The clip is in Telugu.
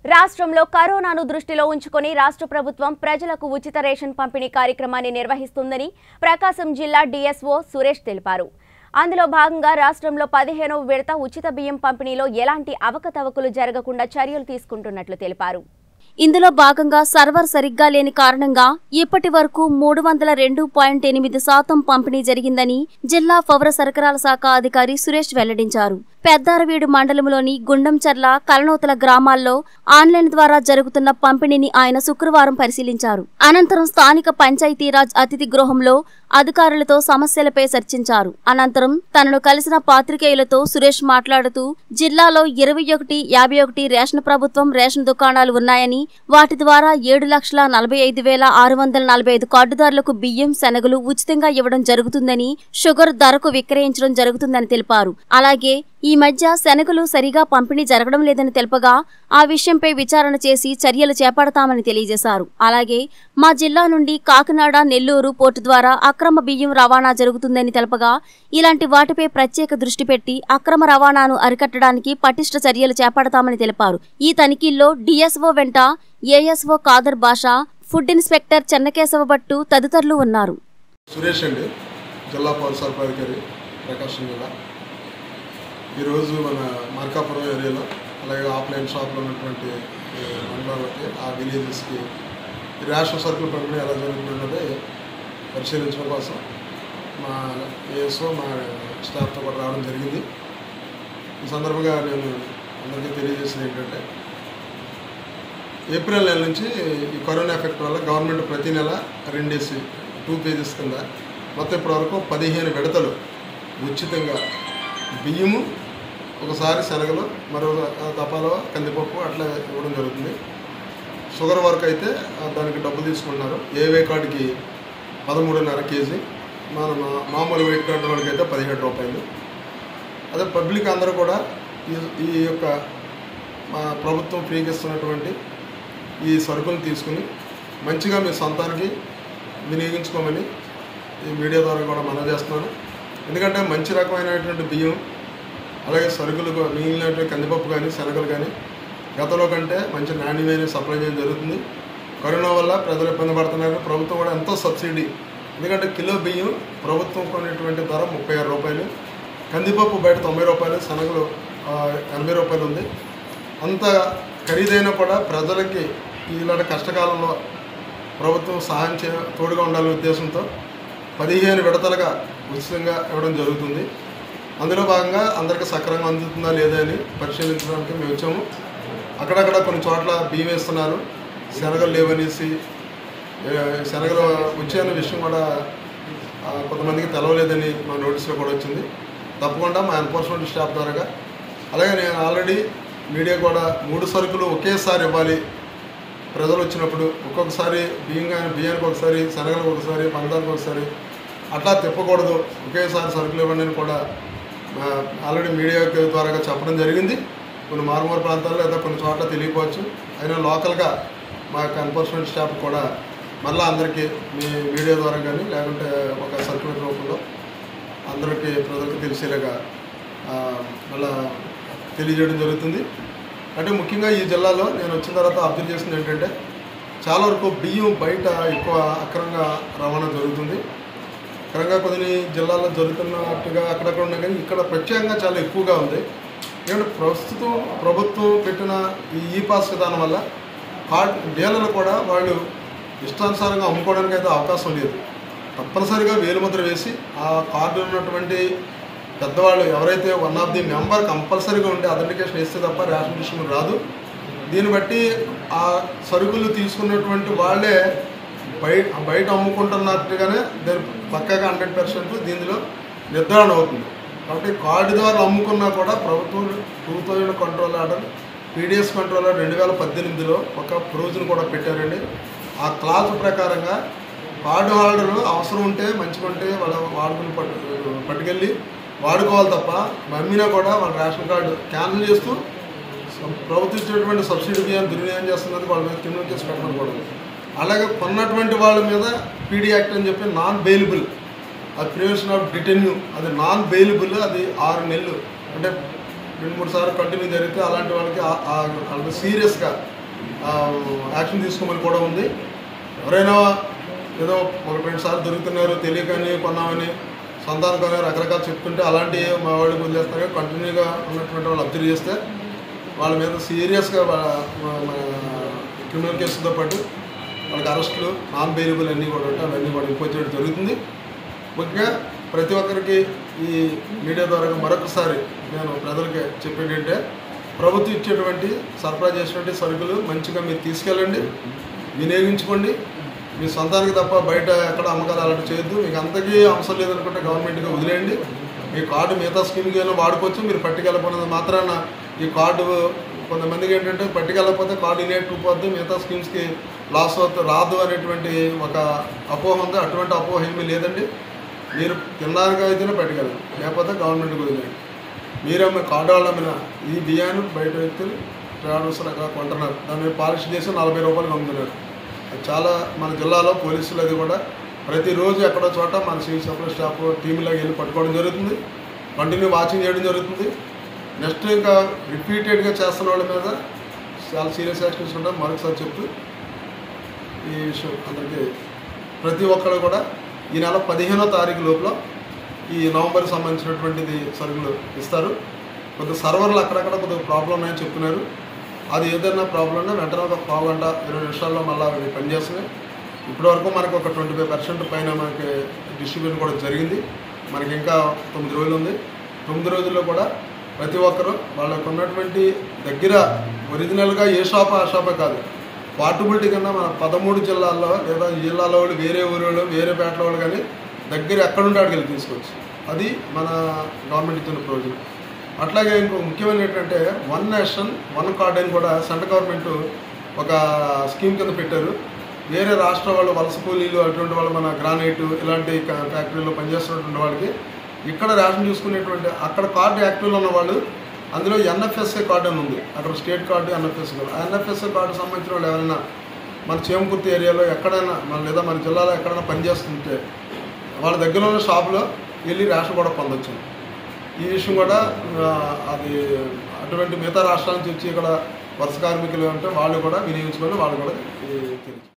రాష్ట్రంలో కరోనాను దృష్టిలో ఉంచుకొని రాష్ట్ర ప్రభుత్వం ప్రజలకు ఉచిత రేషన్ పంపిణీ కార్యక్రమాన్ని నిర్వహిస్తుందని ప్రకాశం జిల్లా డీఎస్ఓ సురేష్ తెలిపారు అందులో భాగంగా రాష్ట్రంలో పదిహేనవ విడత ఉచిత బియ్యం పంపిణీలో ఎలాంటి అవకతవకలు జరగకుండా చర్యలు తీసుకుంటున్నట్లు తెలిపారు ఇందులో భాగంగా సర్వర్ సరిగ్గా లేని కారణంగా ఇప్పటి వరకు మూడు వందల రెండు పాయింట్ ఎనిమిది శాతం పంపిణీ జరిగిందని జిల్లా పౌర సరఫరాల శాఖ అధికారి సురేష్ వెల్లడించారు పెద్దారవీడు మండలంలోని గుండంచర్ల కలనోతల గ్రామాల్లో ఆన్లైన్ ద్వారా జరుగుతున్న పంపిణీని ఆయన శుక్రవారం పరిశీలించారు అనంతరం స్థానిక పంచాయతీరాజ్ అతిథి గృహంలో అధికారులతో సమస్యలపై చర్చించారు అనంతరం తనను కలిసిన పాత్రికేయులతో సురేష్ మాట్లాడుతూ జిల్లాలో ఇరవై ఒకటి యాభై ఒకటి రేషన్ ప్రభుత్వం రేషన్ దుకాణాలు ఉన్నాయని వాటి ద్వారా ఏడు లక్షల నలభై ఐదు వేల ఆరు వందల నలభై ఐదు కార్డుదారులకు బియ్యం శనగలు ఉచితంగా ఇవ్వడం జరుగుతుందని షుగర్ ధరకు విక్రయించడం జరుగుతుందని తెలిపారు అలాగే ఈ మధ్య శనగలు సరిగా పంపిణీ జరగడం లేదని తెలుపగా ఆ విషయంపై విచారణ చేసి చర్యలు చేపడతామని తెలియజేశారు అలాగే మా జిల్లా నుండి కాకినాడ నెల్లూరు పోర్టు ద్వారా అక్రమ బియ్యం రవాణా జరుగుతుందని తెలపగా ఇలాంటి వాటిపై ప్రత్యేక దృష్టి పెట్టి అక్రమ రవాణాను అరికట్టడానికి పటిష్ట చర్యలు చేపడతామని తెలిపారు ఈ తనిఖీల్లో డిఎస్ఓ వెంట ASO Khader Basha food inspector Chennakesava Bhattu తదితరులు ఉన్నారు సురేష్ అండి జిల్లా పౌర సరఫరా అధికారి ప్రకాశం జిల్లా ఈరోజు మన మార్కాపురం ఏరియాలో అలాగే ఆఫ్లైన్ షాప్లో ఉన్నటువంటి ఈ మండలాలకి ఆ విలేజెస్కి ఈ రేషన్ సరుకులు పంపిణీ ఎలా జరుగుతుందన్నది పరిశీలించడం కోసం మా ఏఎస్ఓ మా స్టాఫ్తో కూడా రావడం జరిగింది ఈ సందర్భంగా నేను అందరికీ తెలియజేసేది ఏంటంటే ఏప్రిల్ నెల నుంచి ఈ కరోనా ఎఫెక్ట్ వల్ల గవర్నమెంట్ ప్రతి నెల రెండేసి టూ పేజెస్ కింద మొత్తం ఇప్పటివరకు పదిహేను విడతలు ఉచితంగా బియ్యము ఒకసారి శనగలు మరో తపాలో కందిపప్పు అట్లా ఇవ్వడం జరుగుతుంది షుగర్ వర్క్ అయితే ఆ, దానికి డబ్బు తీసుకుంటున్నారు ఏవే కార్డుకి పదమూడున్నర కేజీ మన మా- మామూలు వెయిట్ కార్డు వాళ్ళకి అయితే పదిహేడు రూపాయలు అదే పబ్లిక్ అందరూ కూడా ఈ ఈ యొక్క మా ప్రభుత్వం ఫ్రీగా ఇస్తున్నటువంటి ఈ సరుకులు తీసుకుని మంచిగా మీ సొంతానికి వినియోగించుకోమని ఈ మీడియా ద్వారా కూడా మనం చేస్తున్నాను ఎందుకంటే మంచి రకమైనటువంటి బియ్యం అలాగే సరుకులు కూ- మిగిలినటువంటి కందిపప్పు కానీ శనగలు కానీ గతంలో కంటే మంచి నాణ్యమైన సప్లై చేయడం జరుగుతుంది కరోనా వల్ల ప్రజలు ఇబ్బంది పడుతున్నారు ప్రభుత్వం కూడా ఎంతో సబ్సిడీ ఎందుకంటే కిలో బియ్యం ప్రభుత్వం కొనేటువంటి ధర ముప్పై ఆరు రూపాయలు కందిపప్పు బయట తొంభై రూపాయలు శనగలు ఆ, ఎనభై రూపాయలు ఉంది అంత ఖరీదైనా కూడా ప్రజలకి ఇలాంటి కష్టకాలంలో ప్రభుత్వం సహాయం చే తోడుగా ఉండాలనే ఉద్దేశంతో పదిహేను విడతలుగా ఉచితంగా ఇవ్వడం జరుగుతుంది అందులో భాగంగా అందరికీ సక్రమంగా అందుతుందా లేదా అని పరిశీలించడానికి మేము వచ్చాము అక్కడక్కడ కొన్ని చోట్ల బియ్యం వేస్తున్నారు శనగలు లేవనేసి ఏ, శనగలు వచ్చాయన్న విషయం కూడా ఆ, కొంతమందికి తెలవలేదని మా నోటీస్లో కూడా వచ్చింది తప్పకుండా మా ఎన్ఫోర్స్మెంట్ స్టాఫ్ ద్వారాగా అలాగే నేను ఆల్రెడీ మీడియా కూడా మూడు సరుకులు ఒకేసారి ఇవ్వాలి ప్రజలు వచ్చినప్పుడు ఒక్కొక్కసారి బియ్యం కానీ బియ్యానికి ఒకసారి శనగలకు ఒకసారి పందానికి ఒకసారి అట్లా తిప్పకూడదు ఒకేసారి సరుకులు ఇవ్వండి అని కూడా ఆ, ఆల్రెడీ మీడియా ద్వారా చెప్పడం జరిగింది కొన్ని మారుమూల ప్రాంతాల్లో లేదా కొన్ని చోట్ల తెలియకపోవచ్చు అయినా లోకల్గా మా యొక్క ఎన్ఫోర్స్మెంట్ స్టాఫ్ కూడా మళ్ళీ అందరికీ మీ మీడియా ద్వారా కానీ లేకుంటే ఒక సర్క్యులర్ రూపంలో అందరికీ ప్రజలకు తెలిసేలాగా ఆ, మళ్ళా తెలియజేయడం జరుగుతుంది అంటే ముఖ్యంగా ఈ జిల్లాలో నేను వచ్చిన తర్వాత అబ్జర్వ్ చేసింది ఏంటంటే చాలా వరకు బియ్యం బయట ఎక్కువ అక్రమంగా రవాణా జరుగుతుంది అక్రమంగా కొన్ని జిల్లాల్లో జరుగుతున్నట్టుగా అక్కడక్కడ ఉన్నాయి కానీ ఇక్కడ ప్రత్యేకంగా చాలా ఎక్కువగా ఉంది ఎందుకంటే ప్రస్తుతం ప్రభుత్వం పెట్టిన ఈ ఈ పాస్ విధానం వల్ల కార్డ్ డీలర్లు కూడా వాళ్ళు ఇష్టానుసారంగా అమ్ముకోవడానికి అయితే అవకాశం లేదు తప్పనిసరిగా వేలుముద్ర వేసి ఆ కార్డు ఉన్నటువంటి పెద్దవాళ్ళు ఎవరైతే వన్ ఆఫ్ ది మెంబర్ కంపల్సరీగా ఉండే అథెంటికేషన్ ఇస్తే తప్ప రేషన్ డిస్ట్రిబ్యూషన్ రాదు దీన్ని బట్టి ఆ సరుకులు తీసుకున్నటువంటి వాళ్ళే బయట బయట అమ్ముకుంటున్నట్టుగానే దాని పక్కగా హండ్రెడ్ పర్సెంట్ దీనిలో నిర్ధారణ అవుతుంది కాబట్టి కార్డు ద్వారా అమ్ముకున్నా కూడా ప్రభుత్వం two thousand control order PDS control order రెండు వేల పద్దెనిమిదిలో ఒక ప్రొవిజన్ కూడా పెట్టారండి ఆ క్లాత్ ప్రకారంగా కార్డు హోల్డర్లు అవసరం ఉంటే మంచిగా ఉంటే వాళ్ళ వాడుకుని పట్టు పట్టుకెళ్ళి వాడుకోవాలి తప్ప అమ్మినా కూడా వాళ్ళ రేషన్ కార్డు క్యాన్సిల్ చేస్తూ ప్రభుత్వం ఇచ్చేటువంటి సబ్సిడీ బియ్యాన్ని దుర్వినియోగం చేస్తున్నందుకు వాళ్ళ మీద క్రిమినల్ కేసు పెట్టకూడదు అలాగే కొన్నటువంటి వాళ్ళ మీద పీడీ యాక్ట్ అని చెప్పి నాన్ బెయిలబుల్ అది ప్రివెన్షన్ ఆఫ్ డిటెన్యూ అది నాన్ బెయిలబుల్ అది ఆరు నెలలు అంటే రెండు మూడు సార్లు కంటిన్యూ జరిగితే అలాంటి వాళ్ళకి ఆ- ఆ- వాళ్ళకి సీరియస్గా యాక్షన్ తీసుకోమని కూడా ఉంది ఎవరైనా ఏదో ఒకటి రెండు సార్లు దొరుకుతున్నారు తెలియకని కొన్నామని సొంతానికి కొని రకరకాలు చెప్తుంటే అలాంటి మా వాళ్ళకి వదిలేస్తారు కంటిన్యూగా ఉన్నటువంటి వాళ్ళు అబ్జర్వ్ చేస్తే వాళ్ళ మీద సీరియస్గా క్రిమినల్ కేసుతో పాటు వాళ్ళకి అరెస్టులు నాన్ బెయిలబుల్ అన్నీ కూడా ఉంటాయి అవన్నీ కూడా ఇంపోజ్ చేయడం జరుగుతుంది ముఖ్యంగా ప్రతి ఒక్కరికి ఈ మీడియా ద్వారా మరొకసారి నేను ప్రజలకి చెప్పేది ఏంటంటే ప్రభుత్వం ఇచ్చేటువంటి సరఫరా చేసినటువంటి సరుకులు మంచిగా మీరు తీసుకెళ్ళండి వినియోగించుకోండి మీ సొంతానికి తప్ప బయట ఎక్కడ అమ్మకాలు అలాంటి చేయొద్దు మీకు అంతకీ అవసరం లేదనుకుంటే గవర్నమెంట్గా వదిలేయండి మీ కార్డు మిగతా స్కీమ్కి అయినా వాడుకోవచ్చు మీరు పట్టుకెళ్ళకపోయినంత మాత్రాన ఈ కార్డు కొంతమందికి ఏంటంటే పట్టుకెళ్ళకపోతే కార్డు ఇనేట్ పోద్ది మిగతా స్కీమ్స్కి లాస్ అవుతుంది రాదు అనేటువంటి ఒక అపోహ ఉంది అటువంటి అపోహ ఏమీ లేదండి మీరు తినడానికి అయితేనే పట్టుకెళ్ళండి లేకపోతే గవర్నమెంట్కి వదిలేయండి మీరే మీ కార్డు వాళ్ళ మీద ఈ బియ్యాన్ని బయట వ్యక్తులు ట్రావెల్స్ రకాల కొంటున్నారు దాన్ని పాలిష్ చేసి నలభై రూపాయలు అమ్ముతున్నారు అది చాలా మన జిల్లాలో పోలీసులు అది కూడా ప్రతిరోజు ఎక్కడో చోట మన సివిల్ సప్లై స్టాఫ్ టీంలోకి వెళ్ళి పట్టుకోవడం జరుగుతుంది కంటిన్యూ వాచింగ్ చేయడం జరుగుతుంది నెక్స్ట్ ఇంకా రిపీటెడ్గా చేస్తున్న వాళ్ళ మీద చాలా సీరియస్ యాక్షన్ తీసుకుంటాం మరొకసారి చెప్తూ ఈ విషయం అందరికీ ప్రతి ఒక్కరు కూడా ఈ నెల పదిహేనో తారీఖు లోపల ఈ నవంబర్కి సంబంధించినటువంటిది సరుకులు ఇస్తారు కొద్ది సర్వర్లు అక్కడక్కడ కొద్దిగా ప్రాబ్లం ఉన్నాయని చెప్తున్నారు అది ఏదైనా ప్రాబ్లం ఉన్నా వెంటనే ఒక పావు గంట ఇరవై నిమిషాల్లో మళ్ళీ అవి పనిచేస్తున్నాయి ఇప్పటివరకు మనకు ఒక ట్వంటీ ఫైవ్ పర్సెంట్ పైన మనకి డిస్ట్రిబ్యూషన్ కూడా జరిగింది మనకి ఇంకా తొమ్మిది రోజులు ఉంది తొమ్మిది రోజుల్లో కూడా ప్రతి ఒక్కరూ వాళ్ళకు ఉన్నటువంటి దగ్గర ఒరిజినల్గా ఏ షాప్ ఆ షాపే కాదు పార్టబిలిటీ కింద మన పదమూడు జిల్లాల్లో లేదా ఈ జిల్లాలో వాళ్ళు వేరే ఊరి వాళ్ళు వేరే పేటల వాళ్ళు కానీ దగ్గర ఎక్కడుంటే అక్కడికి వెళ్ళి తీసుకోవచ్చు అది మన గవర్నమెంట్ ఇచ్చిన ప్రయోజనం అట్లాగే ఇంకో ముఖ్యమైన ఏంటంటే వన్ నేషన్ వన్ కార్డ్ అని కూడా సెంట్రల్ గవర్నమెంట్ ఒక స్కీమ్ కింద పెట్టారు వేరే రాష్ట్ర వాళ్ళు వలస కూలీలు అటువంటి వాళ్ళు మన గ్రానైట్ ఇలాంటి క- ఫ్యాక్టరీలో పనిచేస్తున్నటువంటి వాళ్ళకి ఇక్కడ రేషన్ చూసుకునేటువంటి అక్కడ కార్డు యాక్టివ్లో ఉన్న వాళ్ళు అందులో ఎన్ఎఫ్ఎస్ఏ కార్డు అని ఉంది అక్కడ స్టేట్ కార్డు ఎన్ఎఫ్ఎస్ఏ కార్డు ఆ ఎన్ఎఫ్ఎస్ఏ కార్డు సంబంధించిన వాళ్ళు ఎవరైనా మన చేమకుర్తి ఏరియాలో ఎక్కడైనా మన లేదా మన జిల్లాలో ఎక్కడైనా పనిచేస్తుంటే వాళ్ళ దగ్గర ఉన్న షాపులో వెళ్ళి రేషన్ కూడా పొందొచ్చు ఈ విషయం కూడా ఆ, అది అటువంటి మిగతా రాష్ట్రాల నుంచి వచ్చి ఇక్కడ వలస కార్మికులు ఉంటే వాళ్ళు కూడా వినియోగించుకొని వాళ్ళు కూడా ఇది తెలియదు